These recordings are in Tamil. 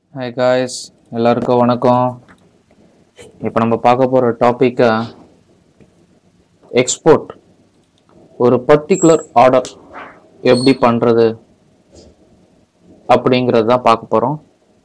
ஹாய் காய்ஸ் எல்லாருக்கும் வணக்கம் இப்போ நம்ம பார்க்க போகிற டாப்பிக்கை எக்ஸ்போர்ட் ஒரு பர்டிகுலர் ஆர்டர் எப்படி பண்ணுறது அப்படிங்கிறது தான் பார்க்க போகிறோம்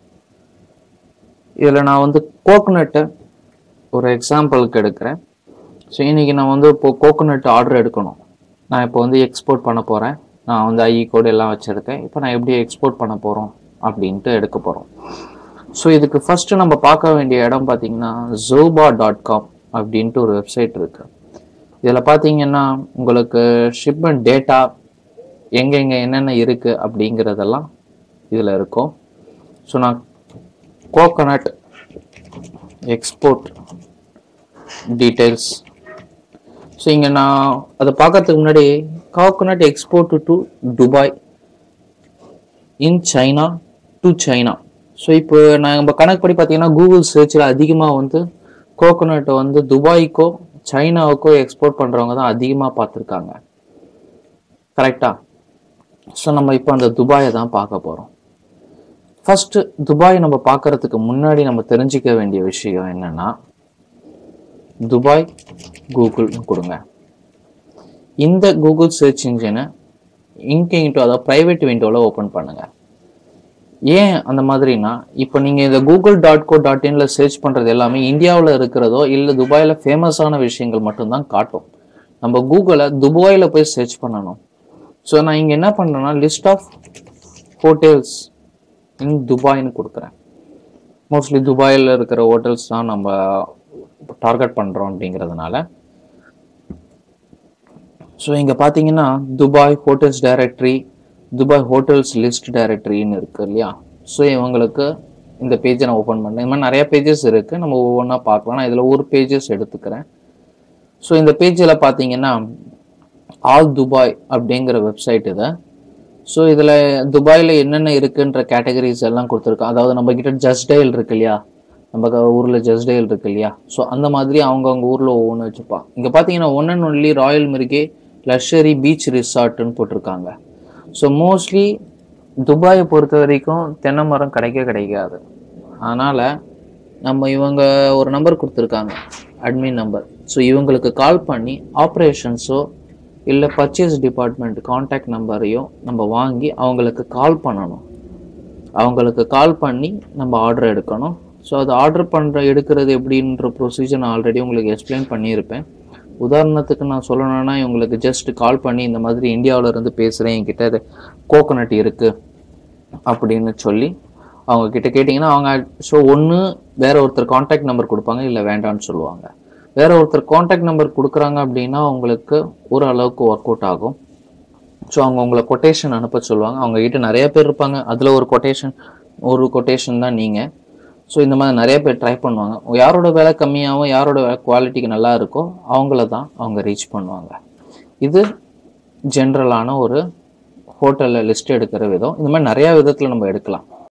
இதில் நான் வந்து கோகோனட்டை ஒரு எக்ஸாம்பிளுக்கு எடுக்கிறேன் ஸோ இன்றைக்கி நான் வந்து இப்போ கோகோனட் ஆர்டர் எடுக்கணும் நான் இப்போ வந்து எக்ஸ்போர்ட் பண்ண போகிறேன் நான் வந்து ஐஇ கோடு எல்லாம் வச்சுருக்கேன் இப்போ நான் எப்படி எக்ஸ்போர்ட் பண்ண போகிறோம் அப்படின்ட்டு எடுக்க போகிறோம் ஸோ இதுக்கு ஃபஸ்ட்டு நம்ம பார்க்க வேண்டிய இடம் பார்த்தீங்கன்னா ஜோபா டாட் காம் அப்படின்ட்டு ஒரு வெப்சைட் இருக்குது இதில் பார்த்தீங்கன்னா உங்களுக்கு ஷிப்மெண்ட் டேட்டா எங்கெங்கே என்னென்ன இருக்குது அப்படிங்கிறதெல்லாம் இதில் இருக்கும் ஸோ நான் கோகனட் எக்ஸ்போர்ட் டீட்டெயில்ஸ் ஸோ இங்கே நான் அதை பார்க்கறதுக்கு முன்னாடி coconut export to Dubai in China to China so இப்போ நான் நம்ம கணக்குப்படி பார்த்தீங்கன்னா கூகுள் சர்ச்சில் அதிகமாக வந்து கோகோனட்டை வந்து துபாய்க்கோ சைனாவுக்கோ எக்ஸ்போர்ட் பண்ணுறவங்க தான் அதிகமாக பார்த்துருக்காங்க கரெக்டாக ஸோ நம்ம இப்போ அந்த துபாயை தான் பார்க்க போகிறோம் ஃபஸ்ட்டு துபாய் நம்ம பார்க்கறதுக்கு முன்னாடி நம்ம தெரிஞ்சிக்க வேண்டிய விஷயம் என்னன்னா துபாய் கூகுள்னு கொடுங்க இந்த கூகுள் சர்ச் இன்ஜினை இன்கேங்கிட்டோ அதாவது ப்ரைவேட் விண்டோவில் ஓப்பன் பண்ணுங்க ஏன் அந்த மாதிரினா இப்போ நீங்கள் இந்த கூகுள் டாட் கோ டாட் இன்ல சர்ச் பண்ணுறது எல்லாமே இந்தியாவில் இருக்கிறதோ இல்லை துபாயில் ஃபேமஸான விஷயங்கள் மட்டும்தான் காட்டும் நம்ம கூகுளை துபாயில் போய் சர்ச் பண்ணணும் ஸோ நான் இங்கே என்ன பண்ணுறேன்னா லிஸ்ட் ஆஃப் ஹோட்டல்ஸ் இன் துபாய்னு கொடுக்குறேன் மோஸ்ட்லி துபாயில் இருக்கிற ஹோட்டல்ஸ் தான் நம்ம டார்கெட் பண்ணுறோம் அப்படிங்கிறதுனால ஸோ இங்கே பார்த்தீங்கன்னா Dubai hotels directory Dubai hotels list டைரக்டரின்னு இருக்கு இல்லையா ஸோ இவங்களுக்கு இந்த பேஜை நான் ஓப்பன் பண்ணேன் இந்த மாதிரி நிறைய பேஜஸ் இருக்குது நம்ம ஒவ்வொன்றா பார்க்கலாம் நான் இதில் ஒரு பேஜஸ் எடுத்துக்கிறேன் ஸோ இந்த பேஜில் பார்த்தீங்கன்னா ஆல் துபாய் அப்படிங்கிற வெப்சைட் இது ஸோ இதில் துபாயில் என்னென்ன இருக்குன்ற கேட்டகரிஸ் எல்லாம் கொடுத்துருக்கோம் அதாவது நம்ம கிட்ட ஜஸ்ட் டயல் இருக்கு இல்லையா நம்ம ஊரில் ஜஸ்ட் டயல் இருக்கு இல்லையா ஸோ அந்த மாதிரி அவங்கவுங்க ஊரில் ஒவ்வொன்று வச்சுப்பான் இங்கே பார்த்தீங்கன்னா one and only royal Mirage luxury beach ரிசார்ட்னு போட்டிருக்காங்க ஸோ மோஸ்ட்லி துபாயை பொறுத்த வரைக்கும் தென்னை மரம் கிடைக்க கிடைக்காது அதனால் நம்ம இவங்க ஒரு நம்பர் கொடுத்துருக்காங்க அட்மின் நம்பர் ஸோ இவங்களுக்கு கால் பண்ணி ஆப்ரேஷன்ஸோ இல்லை பர்ச்சேஸ் டிபார்ட்மெண்ட் காண்டாக்ட் நம்பரையும் நம்ம வாங்கி அவங்களுக்கு கால் பண்ணணும் அவங்களுக்கு கால் பண்ணி நம்ம ஆர்டர் எடுக்கணும் ஸோ அது ஆர்டர் பண்ணுற எடுக்கிறது எப்படின்ற ப்ரொசீஜர் நான் ஆல்ரெடி உங்களுக்கு எக்ஸ்பிளைன் பண்ணியிருப்பேன் உதாரணத்துக்கு நான் சொல்லணும்னா இவங்களுக்கு ஜஸ்ட் கால் பண்ணி இந்த மாதிரி இந்தியாவில் இருந்து பேசுகிறேன் என்கிட்ட இது கோகோனட் இருக்குது அப்படின்னு சொல்லி அவங்க கிட்ட கேட்டிங்கன்னா அவங்க ஸோ ஒன்று வேற ஒருத்தர் காண்டாக்ட் நம்பர் கொடுப்பாங்க இல்லை வேண்டாம்னு சொல்லுவாங்க வேற ஒருத்தர் காண்டாக்ட் நம்பர் கொடுக்குறாங்க அப்படின்னா அவங்களுக்கு ஒரு அளவுக்கு ஒர்க் அவுட் ஆகும் ஸோ அவங்க உங்களை கொட்டேஷன் அனுப்ப சொல்லுவாங்க அவங்க கிட்ட நிறைய பேர் இருப்பாங்க அதில் ஒரு கொட்டேஷன் ஒரு கொட்டேஷன் தான் நீங்கள் ஸோ இந்த மாதிரி நிறைய பேர் ட்ரை பண்ணுவாங்க யாரோட விலை கம்மியாகவும் யாரோட விலை குவாலிட்டிக்கு நல்லா இருக்கோ அவங்கள தான் அவங்க ரீச் பண்ணுவாங்க இது ஜென்ரலான ஒரு ஹோட்டலில் லிஸ்ட் எடுக்கிற விதம் இந்த மாதிரி நிறையா விதத்தில் நம்ம எடுக்கலாம்